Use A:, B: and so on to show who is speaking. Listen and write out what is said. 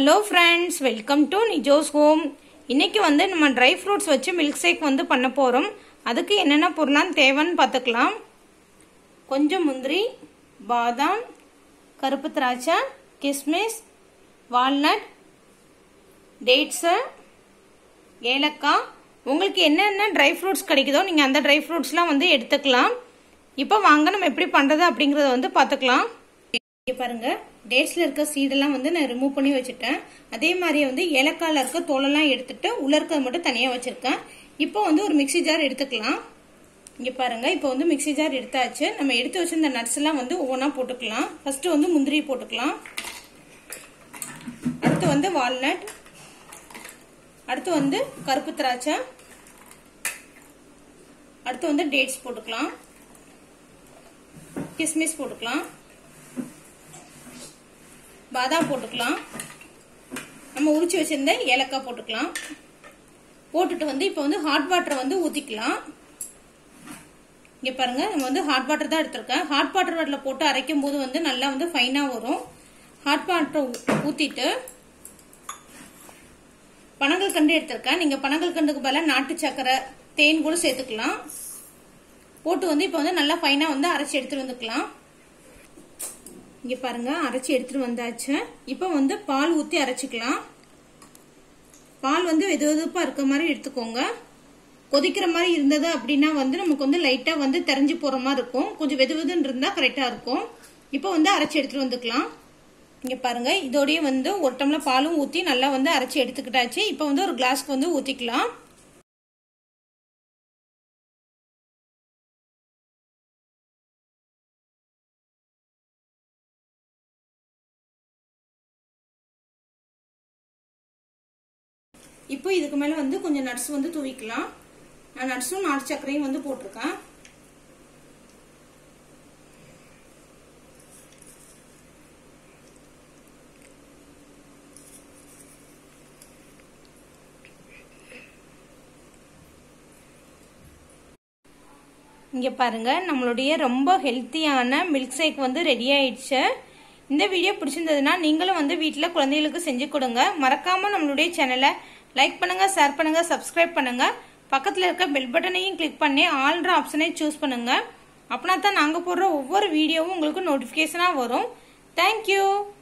A: hello friends welcome to Nijo's home இன்னைக்கு வந்து நம்ம ட்ரை ஃப்ரூட்ஸ் வச்சு மில்க் ஷேக் வந்து பண்ண போகிறோம் அதுக்கு என்னென்ன பொருளாம் தேவைன்னு பார்த்துக்கலாம் கொஞ்சம் முந்திரி பாதாம் கருப்பு திராட்சை கிஸ்மிஸ் வால்நட் டேட்ஸு ஏலக்காய் உங்களுக்கு என்னென்ன ட்ரை ஃப்ரூட்ஸ் கிடைக்குதோ நீங்கள் அந்த ட்ரை ஃப்ரூட்ஸ்லாம் வந்து எடுத்துக்கலாம் இப்போ வாங்க நம்ம எப்படி பண்ணுறது அப்படிங்கிறத வந்து பார்த்துக்கலாம் இங்கே பாருங்க டேட்ஸில் இருக்க சீடெல்லாம் வந்து நான் ரிமூவ் பண்ணி வச்சுட்டேன் அதே மாதிரி வந்து ஏலக்காயில் இருக்க தோலெல்லாம் எடுத்துட்டு உள்ள இருக்கிறது மட்டும் தனியாக வச்சுருக்கேன் இப்போ வந்து ஒரு மிக்சி ஜார் எடுத்துக்கலாம் இங்கே பாருங்க இப்போ வந்து மிக்சி ஜார் எடுத்தாச்சு நம்ம எடுத்து வச்சிருந்த நட்ஸ் எல்லாம் வந்து ஒவ்வொன்றா போட்டுக்கலாம் ஃபர்ஸ்ட் வந்து முந்திரி போட்டுக்கலாம் அடுத்து வந்து வால்நட் அடுத்து வந்து கருப்பு திராட்சை அடுத்து வந்து டேட்ஸ் போட்டுக்கலாம் கிஸ்மிஸ் போட்டுக்கலாம் பாதாம் போட்டுக்கலாம் நம்ம உரிச்சு வச்சிருந்த ஏலக்காய் போட்டுக்கலாம் போட்டுட்டு வந்து இப்போ வந்து ஹாட் வாட்டர் வந்து ஊற்றிக்கலாம் இங்கே பாருங்க நம்ம வந்து ஹாட் வாட்டர் தான் எடுத்திருக்கேன் ஹாட் வாட்டர் வாட்டில் போட்டு அரைக்கும் போது வந்து நல்லா வந்து ஃபைனாக வரும் ஹாட் வாட்டர் ஊற்றிட்டு பனங்கள் கண்டு எடுத்திருக்கேன் நீங்கள் பனங்கள் கண்டுக்கு பதிலாக நாட்டு சக்கரை தேன் கூட சேர்த்துக்கலாம் போட்டு வந்து இப்போ வந்து நல்லா ஃபைனாக வந்து அரைச்சி எடுத்துட்டு வந்துக்கலாம் இங்க பாருங்க அரைச்சி எடுத்துட்டு வந்தாச்சு இப்போ வந்து பால் ஊத்தி அரைச்சிக்கலாம் பால் வந்து வெது வெதுப்பா இருக்க மாதிரி எடுத்துக்கோங்க கொதிக்கிற மாதிரி இருந்தது அப்படின்னா வந்து நமக்கு வந்து லைட்டா வந்து தெரிஞ்சு போற மாதிரி இருக்கும் கொஞ்சம் வெது வெதுன்னு இருந்தா கரெக்டா இருக்கும் இப்போ வந்து அரைச்சி எடுத்துட்டு வந்துக்கலாம் இங்க பாருங்க இதோடய வந்து ஒரு டம்ளர் பாலும் ஊத்தி நல்லா வந்து அரைச்சி எடுத்துக்கிட்டாச்சு இப்போ வந்து ஒரு கிளாஸ்க்கு வந்து ஊத்திக்கலாம் இப்போ இதுக்கு மேலே வந்து கொஞ்சம் நட்ஸ் வந்து தூவிக்கலாம் நான் நட்ஸும் நாட்டு சர்க்கரையும் வந்து போட்டிருக்கேன் இங்கே பாருங்க நம்மளுடைய ரொம்ப ஹெல்த்தியான மில்க் ஷேக் வந்து ரெடி ஆயிடுச்சு இந்த வீடியோ பிடிச்சிருந்ததுன்னா நீங்களும் வந்து வீட்டில் குழந்தைகளுக்கு செஞ்சு கொடுங்க மறக்காம நம்மளுடைய சேனலை லைக் பண்ணுங்க ஷேர் பண்ணுங்க சப்ஸ்கிரைப் பண்ணுங்க பக்கத்தில் இருக்க பெல் பட்டனையும் கிளிக் பண்ணி ஆல்ன்ற ஆப்ஷனை சூஸ் பண்ணுங்க அப்படின்னா தான் நாங்கள் போடுற ஒவ்வொரு வீடியோவும் உங்களுக்கு நோட்டிஃபிகேஷனாக வரும் தேங்க்யூ